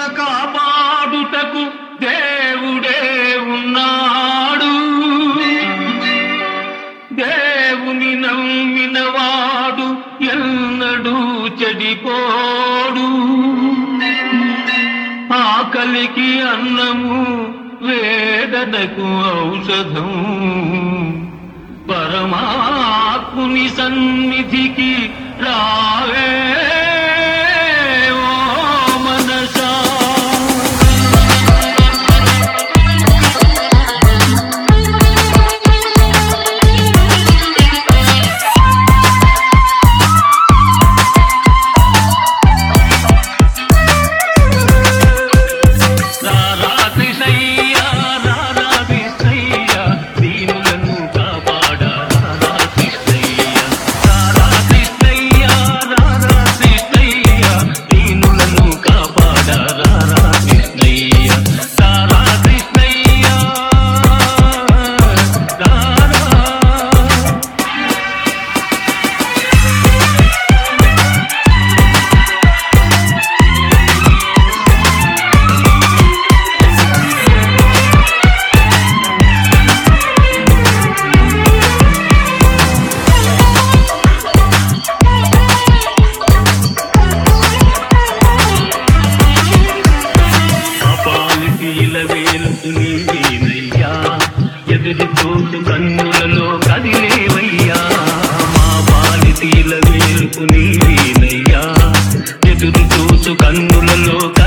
కాపాడుటకు దేవుడే ఉన్నాడు దేవుని నమ్మినవాడు ఎన్నడూ చెడిపోడు ఆకలికి అన్నము వేదనకు ఔషధం పరమాత్ముని సన్నిధికి రావే ఓ మనసా రారా కృష్ణయ్య రారా కృష్ణయ్య దీనులను కాపాడ రారా కృష్ణయ్య రారా కృష్ణయ్య రారా కృష్ణయ్య దీనులను కాపాడ రారా కృష్ణయ్య రారా కృష్ణయ్య రారా పాపాలిటీల వేలుకు నీవేనయ్యా ఎదురు చూసు కన్నులలో కదిలేవయ్యా మా పాలిటీల వేలుకు నీవేనయ్యా ఎదురు చూసు కన్నులలో